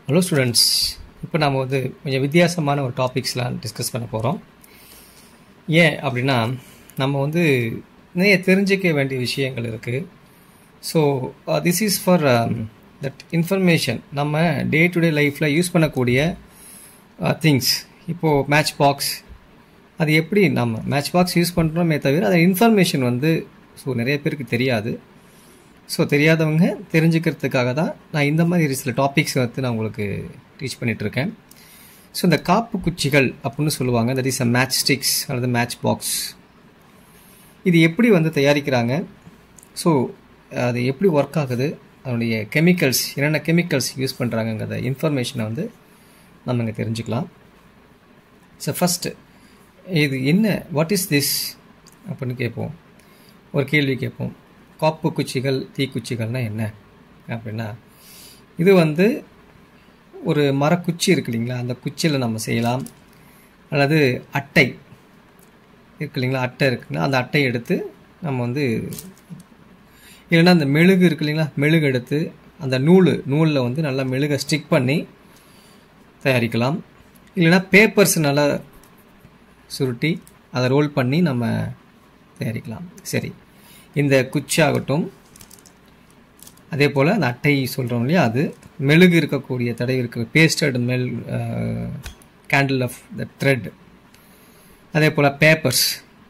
hello students இப்போ நாம் வந்து கொஞ்சம் வித்தியாசமான ஒரு டாபிக்ஸ்லாம் டிஸ்கஸ் பண்ண போகிறோம் ஏன் அப்படின்னா நம்ம வந்து நிறைய தெரிஞ்சிக்க வேண்டிய விஷயங்கள் இருக்குது so this is for that information நம்ம டே டு டே லைஃப்பில் யூஸ் பண்ணக்கூடிய திங்ஸ் இப்போது மேட்ச் பாக்ஸ் அது எப்படி நம்ம மேட்ச் பாக்ஸ் யூஸ் பண்ணுறோமே தவிர அது இன்ஃபர்மேஷன் வந்து ஸோ நிறைய பேருக்கு தெரியாது ஸோ தெரியாதவங்க தெரிஞ்சுக்கிறதுக்காக தான் நான் இந்த மாதிரி சில டாபிக்ஸ் வந்து நான் உங்களுக்கு டீச் பண்ணிகிட்ருக்கேன் ஸோ இந்த காப்பு குச்சிகள் அப்படின்னு சொல்லுவாங்க that is a match sticks அல்லது மேட்ச் பாக்ஸ் இது எப்படி வந்து தயாரிக்கிறாங்க ஸோ அது எப்படி ஒர்க் ஆகுது அதனுடைய கெமிக்கல்ஸ் என்னென்ன கெமிக்கல்ஸ் யூஸ் பண்ணுறாங்கங்கிறத இன்ஃபர்மேஷனை வந்து நம்ம இங்கே தெரிஞ்சுக்கலாம் ஸோ ஃபஸ்ட்டு இது என்ன வாட் இஸ் திஸ் அப்படின்னு கேட்போம் ஒரு கேள்வி கேட்போம் காப்பு குச்சிகள் தீக்குச்சிகள்னால் என்ன அப்படின்னா இது வந்து ஒரு மரக்குச்சி இருக்கு இல்லைங்களா அந்த குச்சியில் நம்ம செய்யலாம் அல்லது அட்டை இருக்கு இல்லைங்களா அட்டை இருக்குங்களா அந்த அட்டையை எடுத்து நம்ம வந்து இல்லைன்னா அந்த மெழுகு இருக்கு இல்லைங்களா மெழுகு எடுத்து அந்த நூல் நூலில் வந்து நல்லா மெழுகை ஸ்டிக் பண்ணி தயாரிக்கலாம் இல்லைன்னா பேப்பர்ஸ் நல்லா சுருட்டி அதை ரோல் பண்ணி நம்ம தயாரிக்கலாம் சரி இந்த குச்சி ஆகட்டும் அதே போல் அந்த அட்டை சொல்கிறோம் இல்லையா அது மெழுகு இருக்கக்கூடிய தடை இருக்கிற pasted melt candle of the thread அதே போல் பேப்பர்ஸ்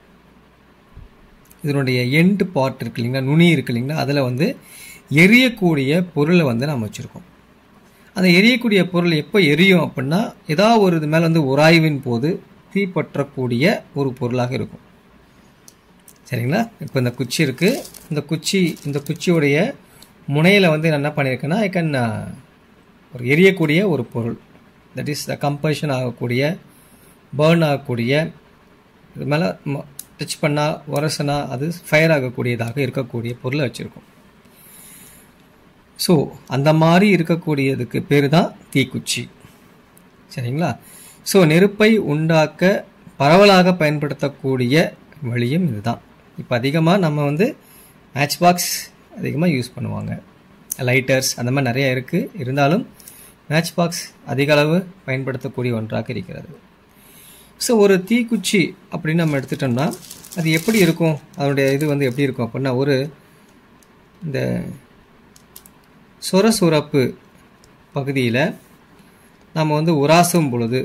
இதனுடைய எண்டு பார்ட் இருக்கு இல்லைங்களா நுனி இருக்கு இல்லைங்களா அதில் வந்து எரியக்கூடிய பொருளை வந்து நம்ம வச்சுருக்கோம் அந்த எரியக்கூடிய பொருள் எப்போ எரியும் அப்படின்னா ஏதாவது ஒரு இது மேலே வந்து உராய்வின் போது தீப்பற்றக்கூடிய ஒரு பொருளாக இருக்கும் சரிங்களா இப்போ இந்த குச்சி இருக்குது இந்த குச்சி இந்த குச்சியுடைய முனையில் வந்து நான் என்ன பண்ணியிருக்கேன்னா ஐ கேன் ஒரு எரியக்கூடிய ஒரு பொருள் தட் இஸ் த கம்பல்ஷன் ஆகக்கூடிய பேர்ன் ஆகக்கூடிய இது மேலே டச் பண்ணால் உரசனா அது ஃபயர் ஆகக்கூடியதாக இருக்கக்கூடிய பொருளை வச்சுருக்கோம் ஸோ அந்த மாதிரி இருக்கக்கூடியதுக்கு பேர் தான் தீக்குச்சி சரிங்களா ஸோ நெருப்பை உண்டாக்க பரவலாக பயன்படுத்தக்கூடிய வழியும் இதுதான் இப்போ அதிகமாக நம்ம வந்து மேட்ச் பாக்ஸ் அதிகமாக யூஸ் பண்ணுவாங்க லைட்டர்ஸ் அந்த மாதிரி நிறையா இருக்குது இருந்தாலும் மேட்ச் பாக்ஸ் அதிக அளவு பயன்படுத்தக்கூடிய ஒன்றாக இருக்கிறது ஸோ ஒரு தீக்குச்சி அப்படின்னு நம்ம எடுத்துட்டோம்னா அது எப்படி இருக்கும் அதனுடைய இது வந்து எப்படி இருக்கும் அப்படின்னா ஒரு இந்த சொர சுரப்பு பகுதியில் நம்ம வந்து உராசும் பொழுது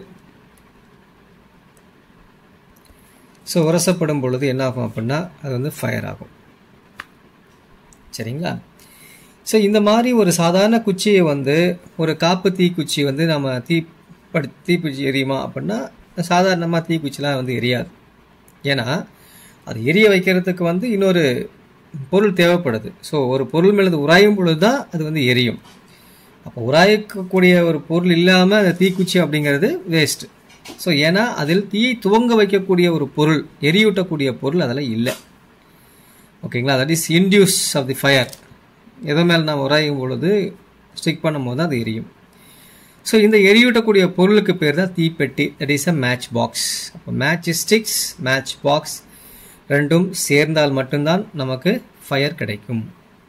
ஸோ உரசப்படும் பொழுது என்ன ஆகும் அப்படின்னா அது வந்து ஃபயர் ஆகும் சரிங்களா ஸோ இந்த மாதிரி ஒரு சாதாரண குச்சியை வந்து ஒரு காப்பு தீக்குச்சி வந்து நம்ம தீ படு தீக்குச்சி எரியுமா அப்படின்னா சாதாரணமாக தீக்குச்சிலாம் வந்து எரியாது ஏன்னா அது எரிய வைக்கிறதுக்கு வந்து இன்னொரு பொருள் தேவைப்படுது ஸோ ஒரு பொருள் மேலே உராயும் பொழுது தான் அது வந்து எரியும் அப்போ உராய்க்கக்கூடிய ஒரு பொருள் இல்லாமல் அந்த தீக்குச்சி அப்படிங்கிறது வேஸ்ட்டு ஸோ ஏன்னா அதில் தீயை துவங்க வைக்கக்கூடிய ஒரு பொருள் எரியூட்டக்கூடிய பொருள் அதில் இல்லை ஓகேங்களா that is induce of the fire எதோ மேலே நான் உராயும் பொழுது ஸ்டிக் பண்ணும்போது தான் அது எரியும் ஸோ இந்த எரியூட்டக்கூடிய பொருளுக்கு பேர் தான் தீப்பெட்டி that is a match box அப்போ மேட்ச் ஸ்டிக்ஸ் மேட்ச் பாக்ஸ் ரெண்டும் சேர்ந்தால் மட்டும்தான் நமக்கு ஃபயர் கிடைக்கும்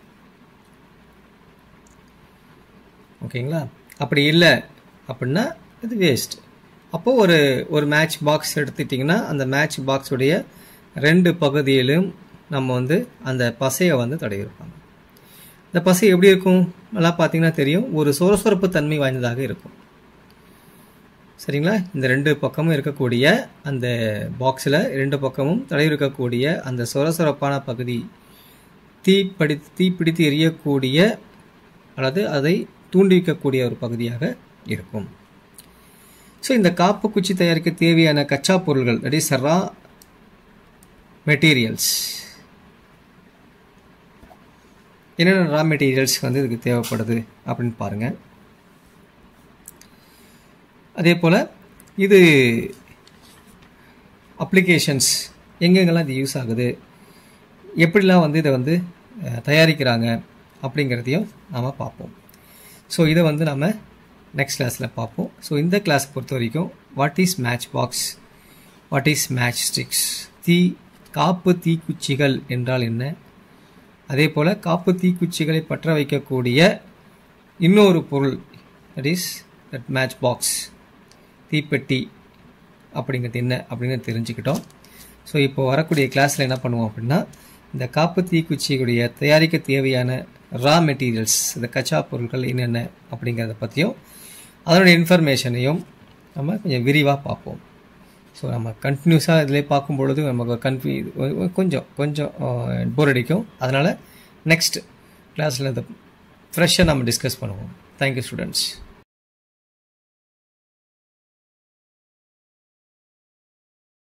ஓகேங்களா அப்படி இல்லை அப்படின்னா இது வேஸ்ட் அப்போது ஒரு ஒரு மேட்ச் பாக்ஸ் எடுத்துட்டிங்கன்னா அந்த மேட்ச் பாக்ஸுடைய ரெண்டு பகுதியிலும் நம்ம வந்து அந்த பசையை வந்து தடையிருப்பாங்க இந்த பசை எப்படி இருக்கும் நல்லா பார்த்தீங்கன்னா தெரியும் ஒரு சொரசொரப்பு தன்மை வாய்ந்ததாக இருக்கும் சரிங்களா இந்த ரெண்டு பக்கமும் இருக்கக்கூடிய அந்த பாக்ஸில் ரெண்டு பக்கமும் தடை இருக்கக்கூடிய அந்த சொரசொரப்பான பகுதி தீப்படி தீப்பிடித்து எரியக்கூடிய அல்லது அதை தூண்டிவிக்கக்கூடிய ஒரு பகுதியாக இருக்கும் ஸோ இந்த காப்பு குச்சி தயாரிக்க தேவையான கச்சா பொருள்கள் தட் இஸ் ரா மெட்டீரியல்ஸ் என்னென்ன ரா மெட்டீரியல்ஸ் வந்து இதுக்கு தேவைப்படுது அப்படின்னு பாருங்கள் அதே போல் இது அப்ளிகேஷன்ஸ் எங்கெங்கெல்லாம் இது யூஸ் ஆகுது எப்படிலாம் வந்து இதை வந்து தயாரிக்கிறாங்க அப்படிங்கிறதையும் நாம் பார்ப்போம் ஸோ இதை வந்து நம்ம நெக்ஸ்ட் கிளாஸில் பார்ப்போம் ஸோ இந்த கிளாஸ் பொறுத்த வரைக்கும் what is match box what is match sticks தீ காப்பு தீக்குச்சிகள் என்றால் என்ன அதே போல் காப்பு தீக்குச்சிகளை பற்ற வைக்கக்கூடிய இன்னொரு பொருள் that is that match box தீப்பெட்டி அப்படிங்கிறது என்ன அப்படின்னு தெரிஞ்சுக்கிட்டோம் ஸோ இப்போ வரக்கூடிய கிளாஸில் என்ன பண்ணுவோம் அப்படின்னா இந்த காப்பு தீக்குச்சியுடைய தயாரிக்க தேவையான ரா மெட்டீரியல்ஸ் இந்த கச்சா பொருட்கள் என்னென்ன அப்படிங்கிறத பற்றியும் அதனுடைய இன்ஃபர்மேஷனையும் நம்ம கொஞ்சம் விரிவாக பார்ப்போம் ஸோ நம்ம கண்டினியூஸாக இதிலே பார்க்கும் பொழுது நமக்கு கன்ஃபியூ கொஞ்சம் கொஞ்சம் போர் அடிக்கும் அதனால் நெக்ஸ்ட் கிளாஸில் இந்த ஃப்ரெஷ்ஷாக நம்ம டிஸ்கஸ் பண்ணுவோம் தேங்க்யூ ஸ்டூடெண்ட்ஸ்